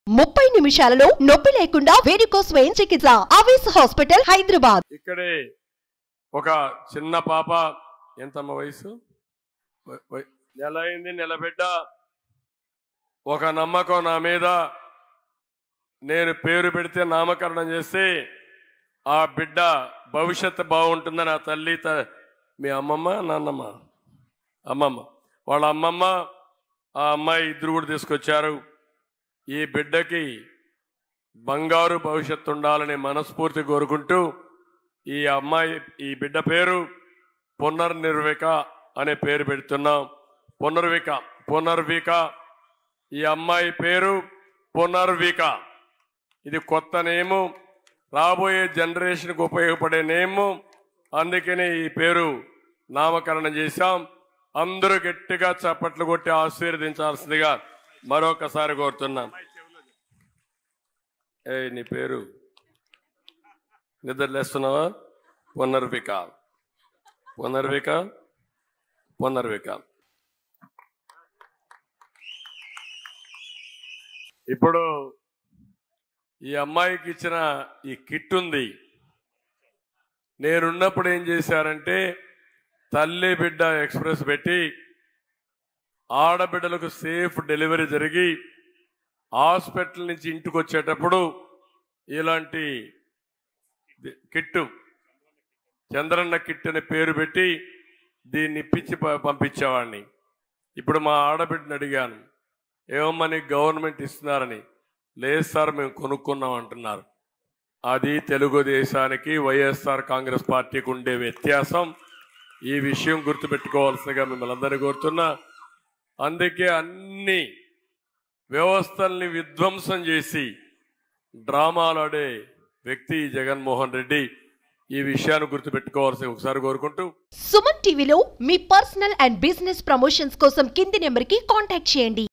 ముప్పై నిమిషాలలో నొప్పి లేకుండా వేడికోస్ స్వయం చికిత్స ఆవేశ హాస్పిటల్ హైదరాబాద్ ఇక్కడే ఒక చిన్న పాప ఎంతమ్మ వయసు వ- వ- నెల అయింది నెల బిడ్డ ఒక నమ్మకం నా మీద నేను పేరు పెడితే నామకరణం చేస్తే ఆ బిడ్డ భవిష్యత్తు బాగుంటుందని ఆ తల్లి త- మీ అమ్మమ్మ నాన్నమ్మ అమ్మమ్మ వాళ్ళ అమ్మమ్మ ఆ అమ్మాయి ఇద్దరు కూడా తీసుకొచ్చారు ఈ బిడ్డకి బంగారు భవిష్యత్తు ఉండాలని మనస్ఫూర్తి కోరుకుంటూ ఈ అమ్మాయి ఈ బిడ్డ పేరు పునర్నిర్విక అనే పేరు పెడుతున్నాం పునర్విక పునర్విక ఈ అమ్మాయి పేరు పునర్విక ఇది కొత్త నేము రాబోయే జనరేషన్కి ఉపయోగపడే నేము అందుకని ఈ పేరు నామకరణం చేశాం అందరూ గట్టిగా చప్పట్లు కొట్టి ఆశీర్వదించాల్సిందిగా మరొకసారి కోరుతున్నాం ఏ నీ పేరు నిద్రలేస్తున్నావా పునర్విక పునర్విక పునర్విక ఇప్పుడు ఈ అమ్మాయికి ఇచ్చిన ఈ కిట్ ఉంది నేనున్నప్పుడు ఏం చేశారంటే తల్లి బిడ్డ ఎక్స్ప్రెస్ పెట్టి ఆడబిడ్డలకు సేఫ్ డెలివరీ జరిగి హాస్పిటల్ నుంచి ఇంటికి వచ్చేటప్పుడు ఇలాంటి ది- కిట్టు చంద్రన్న కిట్ అనే పేరు పెట్టి దీన్ని ఇప్పించి ప- పంపించేవాడిని ఇప్పుడు మా ఆడబిడ్డని అడిగాను ఏమమ్మని గవర్నమెంట్ ఇస్తున్నారని లేదు సార్ మేము కొనుక్కున్నాం అంటున్నారు అది తెలుగుదేశానికి వైఎస్ఆర్ కాంగ్రెస్ పార్టీకి ఉండే వ్యత్యాసం ఈ విషయం గుర్తుపెట్టుకోవాల్సిందిగా మిమ్మల్ని అందరినీ కోరుతున్నా అందుకే అన్ని వ్యవస్థల్ని విధ్వంసం చేసి డ్రామాలాడే వ్యక్తి ఈ జగన్మోహన్ రెడ్డి ఈ విషయాన్ని గుర్తుపెట్టుకోవాల్సి ఒకసారి కోరుకుంటూ సుమన్ టీవీలో మీ పర్సనల్ అండ్ బిజినెస్ ప్రమోషన్స్ కోసం కింది నెంబర్ కి కాంటాక్ట్ చేయండి